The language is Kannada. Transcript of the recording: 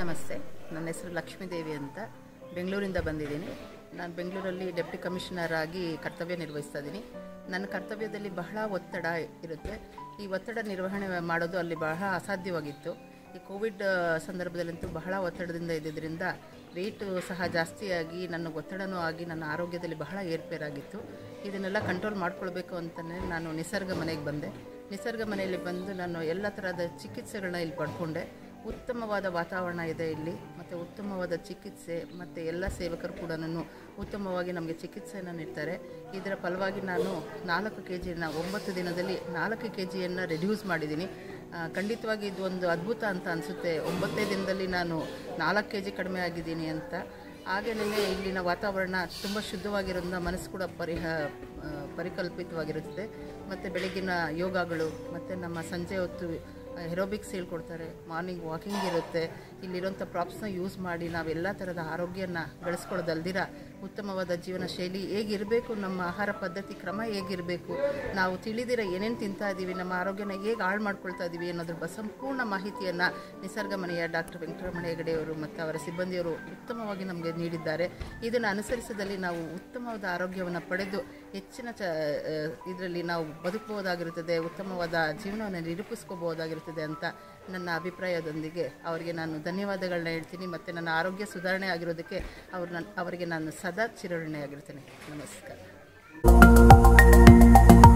ನಮಸ್ತೆ ನನ್ನ ಹೆಸರು ಲಕ್ಷ್ಮೀದೇವಿ ಅಂತ ಬೆಂಗಳೂರಿಂದ ಬಂದಿದ್ದೀನಿ ನಾನು ಬೆಂಗಳೂರಲ್ಲಿ ಡೆಪ್ಟಿ ಕಮಿಷನರ್ ಆಗಿ ಕರ್ತವ್ಯ ನಿರ್ವಹಿಸ್ತಾ ಇದ್ದೀನಿ ನನ್ನ ಕರ್ತವ್ಯದಲ್ಲಿ ಬಹಳ ಒತ್ತಡ ಇರುತ್ತೆ ಈ ಒತ್ತಡ ನಿರ್ವಹಣೆ ಮಾಡೋದು ಅಲ್ಲಿ ಬಹಳ ಅಸಾಧ್ಯವಾಗಿತ್ತು ಈ ಕೋವಿಡ್ ಸಂದರ್ಭದಲ್ಲಂತೂ ಬಹಳ ಒತ್ತಡದಿಂದ ಇದ್ದಿದ್ದರಿಂದ ರೇಟು ಸಹ ಜಾಸ್ತಿಯಾಗಿ ನನ್ನ ಒತ್ತಡನೂ ಆಗಿ ನನ್ನ ಆರೋಗ್ಯದಲ್ಲಿ ಬಹಳ ಏರ್ಪೇರಾಗಿತ್ತು ಇದನ್ನೆಲ್ಲ ಕಂಟ್ರೋಲ್ ಮಾಡ್ಕೊಳ್ಬೇಕು ಅಂತಲೇ ನಾನು ನಿಸರ್ಗ ಮನೆಗೆ ಬಂದೆ ನಿಸರ್ಗ ಮನೆಯಲ್ಲಿ ಬಂದು ನಾನು ಎಲ್ಲ ಥರದ ಚಿಕಿತ್ಸೆಗಳನ್ನ ಇಲ್ಲಿ ಪಡ್ಕೊಂಡೆ ಉತ್ತಮವಾದ ವಾತಾವರಣ ಇದೆ ಇಲ್ಲಿ ಮತ್ತು ಉತ್ತಮವಾದ ಚಿಕಿತ್ಸೆ ಮತ್ತು ಎಲ್ಲ ಸೇವಕರು ಕೂಡ ಉತ್ತಮವಾಗಿ ನಮಗೆ ಚಿಕಿತ್ಸೆಯನ್ನು ನೀಡ್ತಾರೆ ಇದರ ಫಲವಾಗಿ ನಾನು ನಾಲ್ಕು ಕೆ ಜಿಯನ್ನು ಒಂಬತ್ತು ದಿನದಲ್ಲಿ ನಾಲ್ಕು ಕೆ ಜಿಯನ್ನು ರೆಡ್ಯೂಸ್ ಮಾಡಿದ್ದೀನಿ ಆ, ಖಂಡಿತವಾಗಿ ಇದು ಒಂದು ಅದ್ಭುತ ಅಂತ ಅನಿಸುತ್ತೆ ಒಂಬತ್ತೇ ದಿನದಲ್ಲಿ ನಾನು ನಾಲ್ಕು ಕೆ ಜಿ ಕಡಿಮೆ ಆಗಿದ್ದೀನಿ ಅಂತ ಹಾಗೆಯೇ ಇಲ್ಲಿನ ವಾತಾವರಣ ತುಂಬ ಶುದ್ಧವಾಗಿರೋದ್ರಿಂದ ಮನಸ್ಸು ಕೂಡ ಪರಿಹ ಆ, ಪರಿಕಲ್ಪಿತವಾಗಿರುತ್ತದೆ ಮತ್ತು ಬೆಳಗಿನ ಯೋಗಗಳು ಮತ್ತು ನಮ್ಮ ಸಂಜೆ ಹೊತ್ತು ಹೆರೋಬಿಕ್ಸ್ ಹೇಳ್ಕೊಡ್ತಾರೆ ಮಾರ್ನಿಂಗ್ ವಾಕಿಂಗ್ ಇರುತ್ತೆ ಇಲ್ಲಿರೋಂಥ ಪ್ರಾಪ್ಸ್ನ ಯೂಸ್ ಮಾಡಿ ನಾವೆಲ್ಲ ಥರದ ಆರೋಗ್ಯನ ಗಳಿಸ್ಕೊಳ್ಳೋದಲ್ದಿರ ಉತ್ತಮವಾದ ಜೀವನ ಶೈಲಿ ಹೇಗಿರಬೇಕು ನಮ್ಮ ಆಹಾರ ಪದ್ಧತಿ ಕ್ರಮ ಹೇಗಿರಬೇಕು ನಾವು ತಿಳಿದಿರ ಏನೇನು ತಿಂತಾ ಇದ್ದೀವಿ ನಮ್ಮ ಆರೋಗ್ಯನ ಹೇಗೆ ಹಾಳು ಮಾಡ್ಕೊಳ್ತಾ ಇದ್ದೀವಿ ಅನ್ನೋದ್ರ ಬ ಸಂಪೂರ್ಣ ಮಾಹಿತಿಯನ್ನು ನಿಸರ್ಗ ಮನೆಯ ಡಾಕ್ಟರ್ ವೆಂಕಟರಮಣ ಹೆಗಡೆಯವರು ಮತ್ತು ಅವರ ಸಿಬ್ಬಂದಿಯವರು ಉತ್ತಮವಾಗಿ ನಮಗೆ ನೀಡಿದ್ದಾರೆ ಇದನ್ನು ಅನುಸರಿಸಿದಲ್ಲಿ ನಾವು ಉತ್ತಮವಾದ ಆರೋಗ್ಯವನ್ನು ಪಡೆದು ಹೆಚ್ಚಿನ ಚ ಇದರಲ್ಲಿ ನಾವು ಬದುಕಬಹುದಾಗಿರುತ್ತದೆ ಉತ್ತಮವಾದ ಜೀವನವನ್ನು ನಿರೂಪಿಸ್ಕೋಬಹುದಾಗಿರುತ್ತದೆ ಅಂತ ನನ್ನ ಅಭಿಪ್ರಾಯದೊಂದಿಗೆ ಅವರಿಗೆ ನಾನು ಧನ್ಯವಾದಗಳನ್ನ ಹೇಳ್ತೀನಿ ಮತ್ತು ನನ್ನ ಆರೋಗ್ಯ ಸುಧಾರಣೆ ಆಗಿರೋದಕ್ಕೆ ಅವ್ರು ನನ್ನ ಅವರಿಗೆ ನಾನು ಸದಾ ಚಿರಋಣಿಯಾಗಿರ್ತೀನಿ ನಮಸ್ಕಾರ